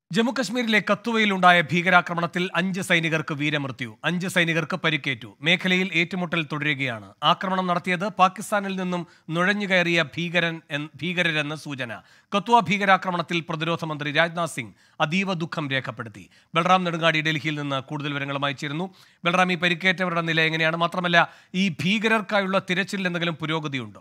ജമ്മുകശ്മീരിലെ കത്തുവയിലുണ്ടായ ഭീകരാക്രമണത്തിൽ അഞ്ച് സൈനികർക്ക് വീരമൃത്യു അഞ്ച് സൈനികർക്ക് പരിക്കേറ്റു മേഖലയിൽ ഏറ്റുമുട്ടൽ തുടരുകയാണ് ആക്രമണം നടത്തിയത് പാകിസ്ഥാനിൽ നിന്നും നുഴഞ്ഞുകയറിയ ഭീകരൻ എൻ- ഭീകരരെന്ന് സൂചന കത്വ ഭീകരാക്രമണത്തിൽ പ്രതിരോധ മന്ത്രി രാജ്നാഥ് സിംഗ് അതീവ ദുഃഖം രേഖപ്പെടുത്തി ബൽറാം നെടുങ്ങാടി ഡൽഹിയിൽ നിന്ന് കൂടുതൽ വിവരങ്ങളുമായി ചേരുന്നു ബൽറാം ഈ പരിക്കേറ്റവരുടെ നില എങ്ങനെയാണ് മാത്രമല്ല ഈ ഭീകരർക്കായുള്ള തിരച്ചിൽ എന്തെങ്കിലും പുരോഗതിയുണ്ടോ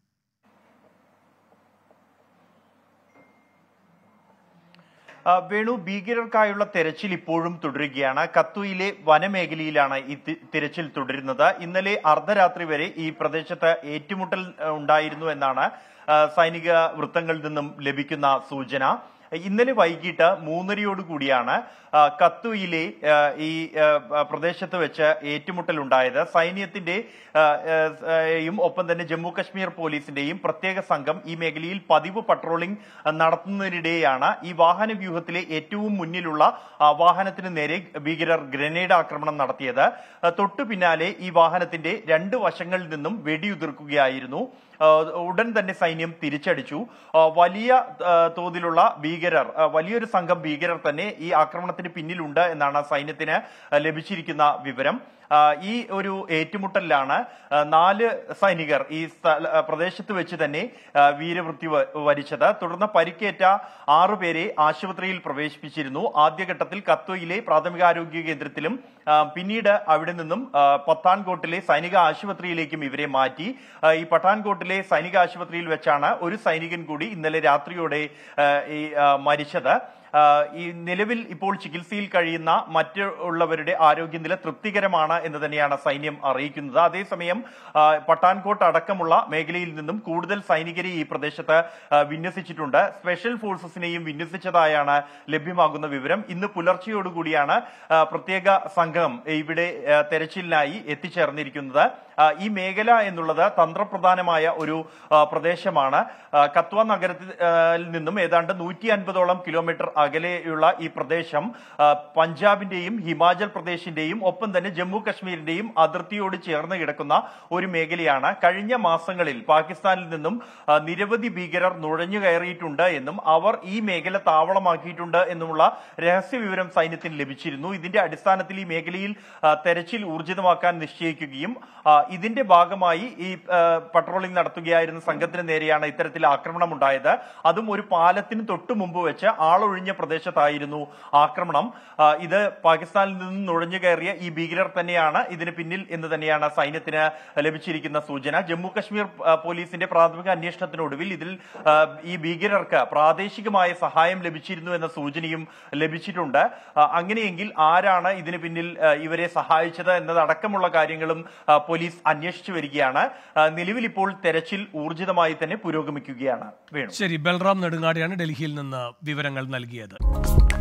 ആ, വേണു ഭീകരർക്കായുള്ള തെരച്ചിൽ ഇപ്പോഴും തുടരുകയാണ് കത്തുയിലെ വനമേഖലയിലാണ് ഈ തി- തിരച്ചിൽ തുടരുന്നത് ഇന്നലെ അർദ്ധരാത്രി വരെ ഈ പ്രദേശത്ത് ഏറ്റുമുട്ടൽ ആ, ഉണ്ടായിരുന്നു എന്നാണ് ആ, സൈനിക വൃത്തങ്ങളിൽ നിന്നും ലഭിക്കുന്ന സൂചന ഇന്നലെ വൈകിട്ട് മൂന്നരയോടുകൂടിയാണ് ആ, കത്തുയിലെ ആ, ഈ ആ, പ്രദേശത്ത് വെച്ച് ഏറ്റുമുട്ടൽ ഉണ്ടായത് സൈന്യത്തിന്റെ ആ, ആ, യും ഒപ്പം തന്നെ ജമ്മു കശ്മീർ പോലീസിന്റെയും പ്രത്യേക സംഘം ഈ മേഖലയിൽ പതിവ് പട്രോളിംഗ് നടത്തുന്നതിനിടെയാണ് ഈ വാഹന വ്യൂഹത്തിലെ ഏറ്റവും മുന്നിലുള്ള ആ, വാഹനത്തിന് നേരെ ഭീകരർ ഗ്രനേഡ് ആക്രമണം നടത്തിയത് ആ, തൊട്ടു പിന്നാലെ ഈ വാഹനത്തിന്റെ രണ്ട് വശങ്ങളിൽ നിന്നും വെടിയുതിർക്കുകയായിരുന്നു ആ, ഉടൻ തന്നെ സൈന്യം തിരിച്ചടിച്ചു ആ, വലിയ ആ, തോതിലുള്ള ഭീകരർ ആ, വലിയൊരു സംഘം ഭീകരർ തന്നെ ഈ ആക്രമണത്തിന് പിന്നിലുണ്ട് എന്നാണ് സൈന്യത്തിന് ആ, ലഭിച്ചിരിക്കുന്ന വിവരം ആ, ഈ ഒരു ഏറ്റുമുട്ടലിലാണ് ആ, നാല് സൈനികർ ഈ സ്ഥല- ആ, പ്രദേശത്ത് വെച്ച് തന്നെ ആ, വീരമൃത്യു വ- വരിച്ചത് തുടർന്ന് പരിക്കേറ്റ ആറുപേരെ ആശുപത്രിയിൽ പ്രവേശിപ്പിച്ചിരുന്നു ആദ്യഘട്ടത്തിൽ കത്വയിലെ പ്രാഥമികാരോഗ്യ കേന്ദ്രത്തിലും ആ, പിന്നീട് അവിടെ നിന്നും ആ, പത്താൻകോട്ടിലെ സൈനിക ആശുപത്രിയിലേക്കും ഇവരെ മാറ്റി ആ, ഈ പത്താൻകോട്ടിലെ സൈനിക ആശുപത്രിയിൽ വെച്ചാണ് ഒരു സൈനികൻ കൂടി ഇന്നലെ രാത്രിയോടെ ആ, ഈ ആ, മരിച്ചത് ആ, ഈ നിലവിൽ ഇപ്പോൾ ചികിത്സയിൽ കഴിയുന്ന മറ്റുള്ളവരുടെ ആരോഗ്യനില തൃപ്തികരമാണ് എന്ന് തന്നെയാണ് സൈന്യം അറിയിക്കുന്നത് അതേസമയം ആ, പട്ടാൻകോട്ട് അടക്കമുള്ള മേഖലയിൽ നിന്നും കൂടുതൽ സൈനികരെ ഈ പ്രദേശത്ത് ആ, വിന്യസിച്ചിട്ടുണ്ട് സ്പെഷ്യൽ ഫോഴ്സസിനെയും വിന്യസിച്ചതായാണ് ലഭ്യമാകുന്ന വിവരം ഇന്ന് പുലർച്ചെയോടുകൂടിയാണ് ആ, പ്രത്യേക സംഘം ഇവിടെ ആ, തെരച്ചിലിനായി എത്തിച്ചേർന്നിരിക്കുന്നത് ആ, ഈ മേഖല എന്നുള്ളത് തന്ത്രപ്രധാനമായ ഒരു ആ, പ്രദേശമാണ് ആ, കത്വ നഗരത്തിൽ ആ, നിന്നും ഏതാണ്ട് നൂറ്റി അൻപതോളം കിലോമീറ്റർ അകലെയുള്ള ഈ പ്രദേശം ആ, പഞ്ചാബിന്റെയും ഹിമാചൽ പ്രദേശിന്റെയും ഒപ്പം തന്നെ ജമ്മു കശ്മീരിന്റെയും അതിർത്തിയോട് ചേർന്ന് കിടക്കുന്ന ഒരു മേഖലയാണ് കഴിഞ്ഞ മാസങ്ങളിൽ പാകിസ്ഥാനിൽ നിന്നും ആ, നിരവധി ഭീകരർ നുഴഞ്ഞു കയറിയിട്ടുണ്ട് എന്നും അവർ ഈ മേഖല താവളമാക്കിയിട്ടുണ്ട് എന്നുമുള്ള രഹസ്യ വിവരം സൈന്യത്തിന് ലഭിച്ചിരുന്നു ഇതിന്റെ അടിസ്ഥാനത്തിൽ ഈ മേഖലയിൽ ആ, തെരച്ചിൽ ഊർജിതമാക്കാൻ നിശ്ചയിക്കുകയും ആ, ഇതിന്റെ ഭാഗമായി ഈ ആ, പട്രോളിംഗ് നടത്തുകയായിരുന്ന സംഘത്തിന് നേരെയാണ് ഇത്തരത്തിൽ ആക്രമണം ഉണ്ടായത് അതും ഒരു പാലത്തിന് തൊട്ടു മുമ്പ് വെച്ച് ആളൊഴിഞ്ഞ പ്രദേശത്തായിരുന്നു ആക്രമണം ആ, ഇത് പാകിസ്ഥാനിൽ നിന്നും നുഴഞ്ഞു കയറിയ ഈ ഭീകരർ തന്നെയാണ് ഇതിന് പിന്നിൽ എന്ന് തന്നെയാണ് സൈന്യത്തിന് ലഭിച്ചിരിക്കുന്ന സൂചന ജമ്മു കശ്മീർ ആ, പോലീസിന്റെ പ്രാഥമിക അന്വേഷണത്തിനൊടുവിൽ ഇതിൽ ആ, ഈ ഭീകരർക്ക് പ്രാദേശികമായ സഹായം ലഭിച്ചിരുന്നു എന്ന സൂചനയും ലഭിച്ചിട്ടുണ്ട് ആ, അങ്ങനെയെങ്കിൽ ആരാണ് ഇതിന് പിന്നിൽ ആ, ഇവരെ സഹായിച്ചത് എന്നതടക്കമുള്ള കാര്യങ്ങളും ആ, പോലീസ് അന്വേഷിച്ചു വരികയാണ് ആ, നിലവിൽ ഇപ്പോൾ തെരച്ചിൽ ഊർജിതമായി തന്നെ പുരോഗമിക്കുകയാണ് വേണു ശരി ബൽറാം നെടുങ്ങാടിയാണ് ഡൽഹിയിൽ നിന്ന് വിവരങ്ങൾ നൽകിയത്